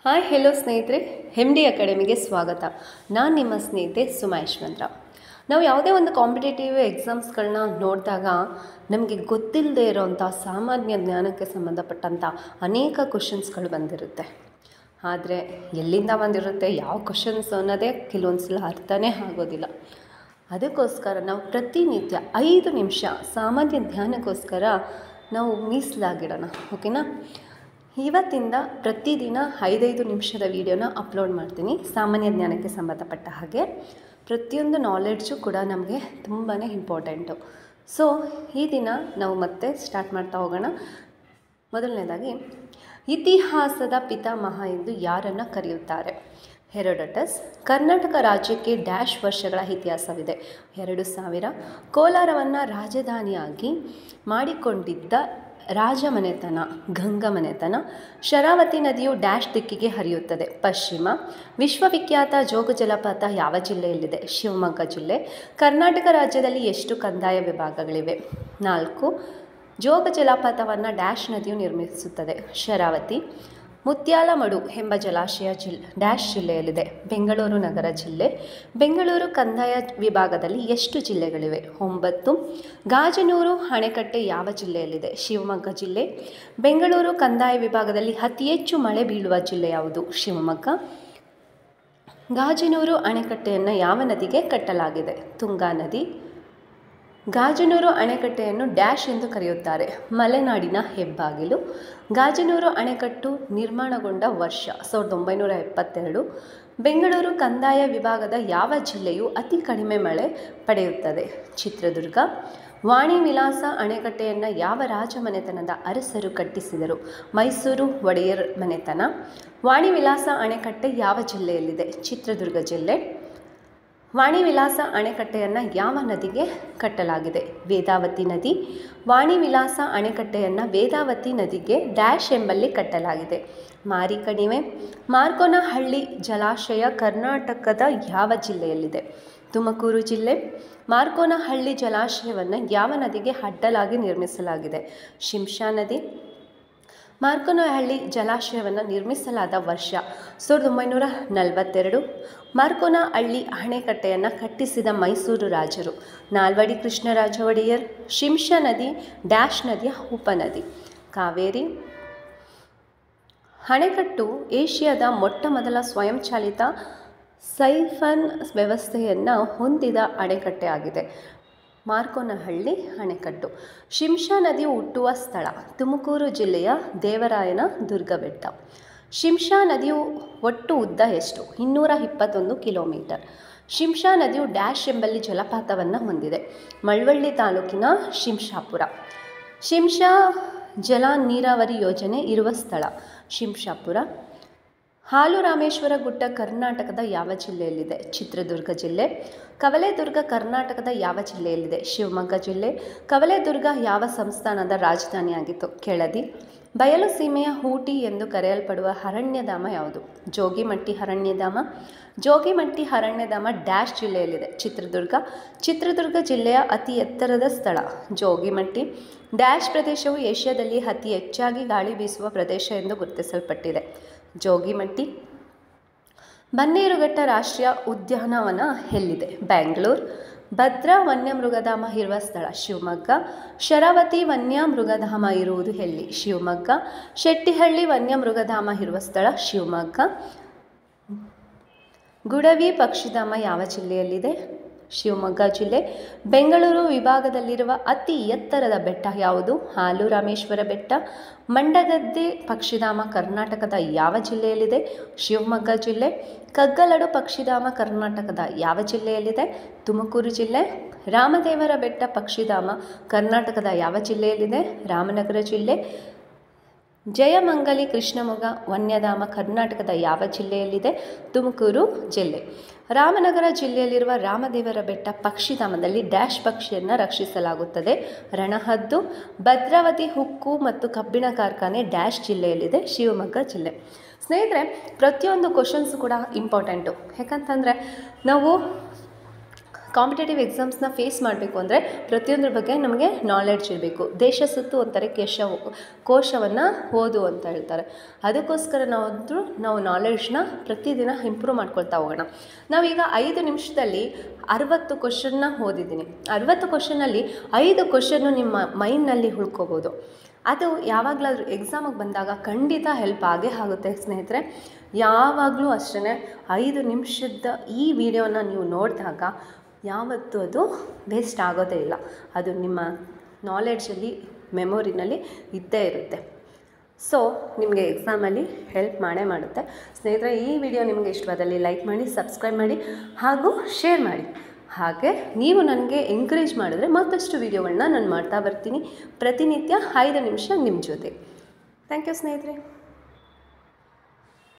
hi hello ಸ್ನೇಹಿತರೆ M D ಅಕಾಡೆಮಿಗೆ ಸ್ವಾಗತ ನಾನು ನಿಮ್ಮ ಸ್ನೇಹಿತೆ ಸುಮಾ ಯಶವಂತ್ರ ನಾವು ಯಾವುದೇ ಒಂದು ಕಾಂಪಿಟೇಟಿವ್ ಎಕ್ಸಾಮ್ಸ್ಗಳನ್ನ ನೋಡಿದಾಗ ನಮಗೆ ಗೊತ್ತಿಲ್ಲದೆ ಇರೋವಂಥ ಸಾಮಾನ್ಯ ಜ್ಞಾನಕ್ಕೆ ಸಂಬಂಧಪಟ್ಟಂಥ ಅನೇಕ ಕ್ವಶನ್ಸ್ಗಳು ಬಂದಿರುತ್ತೆ ಆದರೆ ಎಲ್ಲಿಂದ ಬಂದಿರುತ್ತೆ ಯಾವ ಕ್ವಶನ್ಸ್ ಅನ್ನೋದೇ ಕೆಲವೊಂದು ಸಲ ಅರ್ಥನೇ ಆಗೋದಿಲ್ಲ ಅದಕ್ಕೋಸ್ಕರ ನಾವು ಪ್ರತಿನಿತ್ಯ ಐದು ನಿಮಿಷ ಸಾಮಾನ್ಯ ಜ್ಞಾನಕ್ಕೋಸ್ಕರ ನಾವು ಮೀಸಲಾಗಿಡೋಣ ಓಕೆನಾ ಇವತ್ತಿಂದ ಪ್ರತಿದಿನ ಐದೈದು ನಿಮಿಷದ ವೀಡಿಯೋನ ಅಪ್ಲೋಡ್ ಮಾಡ್ತೀನಿ ಸಾಮಾನ್ಯ ಜ್ಞಾನಕ್ಕೆ ಸಂಬಂಧಪಟ್ಟ ಹಾಗೆ ಪ್ರತಿಯೊಂದು ನಾಲೆಡ್ಜು ಕೂಡ ನಮಗೆ ತುಂಬಾ ಇಂಪಾರ್ಟೆಂಟು ಸೊ ಈ ದಿನ ನಾವು ಮತ್ತೆ ಸ್ಟಾರ್ಟ್ ಮಾಡ್ತಾ ಹೋಗೋಣ ಮೊದಲನೇದಾಗಿ ಇತಿಹಾಸದ ಪಿತಾಮಹ ಎಂದು ಯಾರನ್ನು ಕರೆಯುತ್ತಾರೆ ಹೆರೋಡಟಸ್ ಕರ್ನಾಟಕ ರಾಜ್ಯಕ್ಕೆ ಡ್ಯಾಶ್ ವರ್ಷಗಳ ಇತಿಹಾಸವಿದೆ ಎರಡು ಸಾವಿರ ಕೋಲಾರವನ್ನು ರಾಜಧಾನಿಯಾಗಿ ಮಾಡಿಕೊಂಡಿದ್ದ ರಾಜಮನೆತನ ಗಂಗಮನೆತನ ಶರಾವತಿ ನದಿಯು ಡ್ಯಾಶ್ ದಿಕ್ಕಿಗೆ ಹರಿಯುತ್ತದೆ ಪಶ್ಚಿಮ ವಿಶ್ವವಿಖ್ಯಾತ ಜೋಗ ಜಲಪಾತ ಯಾವ ಜಿಲ್ಲೆಯಲ್ಲಿದೆ ಶಿವಮೊಗ್ಗ ಜಿಲ್ಲೆ ಕರ್ನಾಟಕ ರಾಜ್ಯದಲ್ಲಿ ಎಷ್ಟು ಕಂದಾಯ ವಿಭಾಗಗಳಿವೆ ನಾಲ್ಕು ಜೋಗ ಜಲಪಾತವನ್ನು ಡ್ಯಾಶ್ ನದಿಯು ನಿರ್ಮಿಸುತ್ತದೆ ಶರಾವತಿ ಮುತ್ಯಾಲಮಡು ಎಂಬ ಜಲಾಶಯ ಜಿಲ್ ಡ್ಯಾಶ್ ಜಿಲ್ಲೆಯಲ್ಲಿದೆ ಬೆಂಗಳೂರು ನಗರ ಜಿಲ್ಲೆ ಬೆಂಗಳೂರು ಕಂದಾಯ ವಿಭಾಗದಲ್ಲಿ ಎಷ್ಟು ಜಿಲ್ಲೆಗಳಿವೆ ಒಂಬತ್ತು ಗಾಜನೂರು ಅಣೆಕಟ್ಟೆ ಯಾವ ಜಿಲ್ಲೆಯಲ್ಲಿದೆ ಶಿವಮೊಗ್ಗ ಜಿಲ್ಲೆ ಬೆಂಗಳೂರು ಕಂದಾಯ ವಿಭಾಗದಲ್ಲಿ ಅತಿ ಹೆಚ್ಚು ಮಳೆ ಬೀಳುವ ಜಿಲ್ಲೆ ಯಾವುದು ಶಿವಮೊಗ್ಗ ಗಾಜನೂರು ಅಣೆಕಟ್ಟೆಯನ್ನು ಯಾವ ನದಿಗೆ ಕಟ್ಟಲಾಗಿದೆ ತುಂಗಾ ನದಿ ಗಾಜನೂರು ಅಣೆಕಟ್ಟೆಯನ್ನು ಡ್ಯಾಶ್ ಎಂದು ಕರೆಯುತ್ತಾರೆ ಮಲೆನಾಡಿನ ಹೆಬ್ಬಾಗಿಲು ಗಾಜನೂರು ಅಣೆಕಟ್ಟು ನಿರ್ಮಾಣಗೊಂಡ ವರ್ಷ ಸಾವಿರದ ಒಂಬೈನೂರ ಎಪ್ಪತ್ತೆರಡು ಬೆಂಗಳೂರು ಕಂದಾಯ ವಿಭಾಗದ ಯಾವ ಜಿಲ್ಲೆಯು ಅತಿ ಕಡಿಮೆ ಮಳೆ ಪಡೆಯುತ್ತದೆ ಚಿತ್ರದುರ್ಗ ವಾಣಿ ವಿಲಾಸ ಅಣೆಕಟ್ಟೆಯನ್ನು ಯಾವ ರಾಜಮನೆತನದ ಅರಸರು ಕಟ್ಟಿಸಿದರು ಮೈಸೂರು ಒಡೆಯರ್ ಮನೆತನ ವಾಣಿ ವಿಲಾಸ ಅಣೆಕಟ್ಟೆ ಯಾವ ಜಿಲ್ಲೆಯಲ್ಲಿದೆ ಚಿತ್ರದುರ್ಗ ಜಿಲ್ಲೆ ವಾಣಿ ವಿಲಾಸ ಅಣೆಕಟ್ಟೆಯನ್ನು ಯಾವ ನದಿಗೆ ಕಟ್ಟಲಾಗಿದೆ ವೇದಾವತಿ ನದಿ ವಾಣಿ ವಿಲಾಸ ಅಣೆಕಟ್ಟೆಯನ್ನು ವೇದಾವತಿ ನದಿಗೆ ಡ್ಯಾಶ್ ಎಂಬಲ್ಲಿ ಕಟ್ಟಲಾಗಿದೆ ಮಾರಿಕಣಿವೆ ಮಾರ್ಕೋನಹಳ್ಳಿ ಜಲಾಶಯ ಕರ್ನಾಟಕದ ಯಾವ ಜಿಲ್ಲೆಯಲ್ಲಿದೆ ತುಮಕೂರು ಜಿಲ್ಲೆ ಮಾರ್ಕೋನಹಳ್ಳಿ ಜಲಾಶಯವನ್ನು ಯಾವ ನದಿಗೆ ಅಡ್ಡಲಾಗಿ ನಿರ್ಮಿಸಲಾಗಿದೆ ಶಿಂಷಾ ನದಿ ಮಾರ್ಕೋನಹಳ್ಳಿ ಜಲಾಶಯವನ್ನು ನಿರ್ಮಿಸಲಾದ ವರ್ಷ ಸಾವಿರದ ಒಂಬೈನೂರ ನಲವತ್ತೆರಡು ಮಾರ್ಕೋನಹಳ್ಳಿ ಅಣೆಕಟ್ಟೆಯನ್ನು ಕಟ್ಟಿಸಿದ ಮೈಸೂರು ರಾಜರು ನಾಲ್ವಡಿ ಕೃಷ್ಣರಾಜ ಒಡೆಯರ್ ಶಿಂಷಾ ನದಿ ಡ್ಯಾಶ್ ನದಿಯ ಉಪನದಿ ಕಾವೇರಿ ಅಣೆಕಟ್ಟು ಏಷ್ಯಾದ ಮೊಟ್ಟ ಮೊದಲ ಸ್ವಯಂಚಾಲಿತ ಸೈಫನ್ ವ್ಯವಸ್ಥೆಯನ್ನು ಹೊಂದಿದ ಅಣೆಕಟ್ಟೆ ಆಗಿದೆ ಮಾರ್ಕೋನಹಳ್ಳಿ ಅಣೆಕಟ್ಟು ಶಿಂಷಾ ನದಿಯು ಹುಟ್ಟುವ ಸ್ಥಳ ತುಮಕೂರು ಜಿಲ್ಲೆಯ ದೇವರಾಯನ ದುರ್ಗಬೆಟ್ಟ ಶಿಂಷಾ ನದಿಯು ಒಟ್ಟು ಉದ್ದ ಎಷ್ಟು ಇನ್ನೂರ ಇಪ್ಪತ್ತೊಂದು ಕಿಲೋಮೀಟರ್ ಶಿಂಷಾ ನದಿಯು ಡ್ಯಾಶ್ ಎಂಬಲ್ಲಿ ಜಲಪಾತವನ್ನು ಹೊಂದಿದೆ ಮಳವಳ್ಳಿ ತಾಲೂಕಿನ ಶಿಂಷಾಪುರ ಶಿಂಷಾ ಜಲ ನೀರಾವರಿ ಯೋಜನೆ ಇರುವ ಸ್ಥಳ ಶಿಂಷಾಪುರ ಹಾಲು ರಾಮೇಶ್ವರ ಗುಡ್ಡ ಕರ್ನಾಟಕದ ಯಾವ ಜಿಲ್ಲೆಯಲ್ಲಿದೆ ಚಿತ್ರದುರ್ಗ ಜಿಲ್ಲೆ ಕವಲೆದುರ್ಗ ಕರ್ನಾಟಕದ ಯಾವ ಜಿಲ್ಲೆಯಲ್ಲಿದೆ ಶಿವಮೊಗ್ಗ ಜಿಲ್ಲೆ ಕವಲೆದುರ್ಗ ಯಾವ ಸಂಸ್ಥಾನದ ರಾಜಧಾನಿಯಾಗಿತ್ತು ಕೆಳದಿ ಬಯಲು ಸೀಮೆಯ ಊಟಿ ಎಂದು ಕರೆಯಲ್ಪಡುವ ಅರಣ್ಯಧಾಮ ಯಾವುದು ಜೋಗಿಮಟ್ಟಿ ಅರಣ್ಯಧಾಮ ಜೋಗಿಮಟ್ಟಿ ಅರಣ್ಯಧಾಮ ಡ್ಯಾಶ್ ಜಿಲ್ಲೆಯಲ್ಲಿದೆ ಚಿತ್ರದುರ್ಗ ಚಿತ್ರದುರ್ಗ ಜಿಲ್ಲೆಯ ಅತಿ ಎತ್ತರದ ಸ್ಥಳ ಜೋಗಿಮಟ್ಟಿ ಡ್ಯಾಶ್ ಪ್ರದೇಶವು ಏಷ್ಯಾದಲ್ಲಿ ಅತಿ ಹೆಚ್ಚಾಗಿ ಗಾಳಿ ಬೀಸುವ ಪ್ರದೇಶ ಎಂದು ಗುರುತಿಸಲ್ಪಟ್ಟಿದೆ ಜೋಗಿಮಟ್ಟಿ ಬನ್ನೇರುಘಟ್ಟ ರಾಷ್ಟ್ರೀಯ ಉದ್ಯಾನವನ ಎಲ್ಲಿದೆ ಬ್ಯಾಂಗ್ಳೂರು ಭದ್ರಾ ವನ್ಯಮೃಗಧಾಮ ಇರುವ ಸ್ಥಳ ಶಿವಮೊಗ್ಗ ಶರಾವತಿ ವನ್ಯಮೃಗಧಾಮ ಇರುವುದು ಎಲ್ಲಿ ಶಿವಮೊಗ್ಗ ಶೆಟ್ಟಿಹಳ್ಳಿ ವನ್ಯಮೃಗಧಾಮ ಇರುವ ಸ್ಥಳ ಶಿವಮೊಗ್ಗ ಗುಡವಿ ಪಕ್ಷಿಧಾಮ ಯಾವ ಜಿಲ್ಲೆಯಲ್ಲಿದೆ ಶಿವಮೊಗ್ಗ ಜಿಲ್ಲೆ ಬೆಂಗಳೂರು ವಿಭಾಗದಲ್ಲಿರುವ ಅತಿ ಎತ್ತರದ ಬೆಟ್ಟ ಯಾವುದು ಹಾಲು ರಾಮೇಶ್ವರ ಬೆಟ್ಟ ಮಂಡಗದ್ದೆ ಪಕ್ಷಿಧಾಮ ಕರ್ನಾಟಕದ ಯಾವ ಜಿಲ್ಲೆಯಲ್ಲಿದೆ ಶಿವಮೊಗ್ಗ ಜಿಲ್ಲೆ ಕಗ್ಗಲಡು ಪಕ್ಷಿಧಾಮ ಕರ್ನಾಟಕದ ಯಾವ ಜಿಲ್ಲೆಯಲ್ಲಿದೆ ತುಮಕೂರು ಜಿಲ್ಲೆ ರಾಮದೇವರ ಬೆಟ್ಟ ಪಕ್ಷಿಧಾಮ ಕರ್ನಾಟಕದ ಯಾವ ಜಿಲ್ಲೆಯಲ್ಲಿದೆ ರಾಮನಗರ ಜಿಲ್ಲೆ ಜಯಮಂಗಲಿ ಕೃಷ್ಣಮೊಗ ವನ್ಯಧಾಮ ಕರ್ನಾಟಕದ ಯಾವ ಜಿಲ್ಲೆಯಲ್ಲಿದೆ ತುಮಕೂರು ಜಿಲ್ಲೆ ರಾಮನಗರ ಜಿಲ್ಲೆಯಲ್ಲಿರುವ ರಾಮದೇವರ ಬೆಟ್ಟ ಪಕ್ಷಿಧಾಮದಲ್ಲಿ ಡ್ಯಾಶ್ ಪಕ್ಷಿಯನ್ನು ರಕ್ಷಿಸಲಾಗುತ್ತದೆ ರಣಹದ್ದು ಭದ್ರಾವತಿ ಉಕ್ಕು ಮತ್ತು ಕಬ್ಬಿಣ ಕಾರ್ಖಾನೆ ಡ್ಯಾಶ್ ಜಿಲ್ಲೆಯಲ್ಲಿದೆ ಶಿವಮೊಗ್ಗ ಜಿಲ್ಲೆ ಸ್ನೇಹಿತರೆ ಪ್ರತಿಯೊಂದು ಕ್ವಶನ್ಸು ಕೂಡ ಇಂಪಾರ್ಟೆಂಟು ಯಾಕಂತಂದರೆ ನಾವು ಕಾಂಪಿಟೇಟಿವ್ ಎಕ್ಸಾಮ್ಸ್ನ ಫೇಸ್ ಮಾಡಬೇಕು ಅಂದರೆ ಪ್ರತಿಯೊಂದ್ರ ಬಗ್ಗೆ ನಮಗೆ ನಾಲೆಡ್ಜ್ ಇರಬೇಕು ದೇಶ ಸುತ್ತು ಅಂತಾರೆ ಕೇಶ ಕೋಶವನ್ನು ಓದು ಅಂತ ಹೇಳ್ತಾರೆ ಅದಕ್ಕೋಸ್ಕರ ನಾವಂತೂ ನಾವು ನಾಲೆಡ್ಜ್ನ ಪ್ರತಿದಿನ ಇಂಪ್ರೂವ್ ಮಾಡ್ಕೊಳ್ತಾ ಹೋಗೋಣ ನಾವೀಗ ಐದು ನಿಮಿಷದಲ್ಲಿ ಅರವತ್ತು ಕ್ವಶನ್ನ ಓದಿದ್ದೀನಿ ಅರವತ್ತು ಕ್ವಶನಲ್ಲಿ ಐದು ಕ್ವಶನ್ನು ನಿಮ್ಮ ಮೈಂಡ್ನಲ್ಲಿ ಉಳ್ಕೋಬೋದು ಅದು ಯಾವಾಗಲಾದ್ರೂ ಎಕ್ಸಾಮಿಗೆ ಬಂದಾಗ ಖಂಡಿತ ಹೆಲ್ಪ್ ಆಗೇ ಆಗುತ್ತೆ ಸ್ನೇಹಿತರೆ ಯಾವಾಗಲೂ ಅಷ್ಟೇ ಐದು ನಿಮಿಷದ ಈ ವಿಡಿಯೋನ ನೀವು ನೋಡಿದಾಗ ಯಾವತ್ತೂ ಅದು ವೇಸ್ಟ್ ಆಗೋದೇ ಇಲ್ಲ ಅದು ನಿಮ್ಮ ನಾಲೆಡ್ಜಲ್ಲಿ ಮೆಮೊರಿನಲ್ಲಿ ಇದ್ದೇ ಇರುತ್ತೆ ಸೊ ನಿಮಗೆ ಎಕ್ಸಾಮಲ್ಲಿ ಹೆಲ್ಪ್ ಮಾಡೇ ಮಾಡುತ್ತೆ ಸ್ನೇಹಿತರೆ ಈ ವಿಡಿಯೋ ನಿಮಗೆ ಇಷ್ಟವಾದಲ್ಲಿ ಲೈಕ್ ಮಾಡಿ ಸಬ್ಸ್ಕ್ರೈಬ್ ಮಾಡಿ ಹಾಗೂ ಶೇರ್ ಮಾಡಿ ಹಾಗೆ ನೀವು ನನಗೆ ಎಂಕರೇಜ್ ಮಾಡಿದ್ರೆ ಮತ್ತಷ್ಟು ವಿಡಿಯೋಗಳನ್ನ ನಾನು ಮಾಡ್ತಾ ಬರ್ತೀನಿ ಪ್ರತಿನಿತ್ಯ ಐದು ನಿಮಿಷ ನಿಮ್ಮ ಜೊತೆ ಥ್ಯಾಂಕ್ ಯು ಸ್ನೇಹಿತರೆ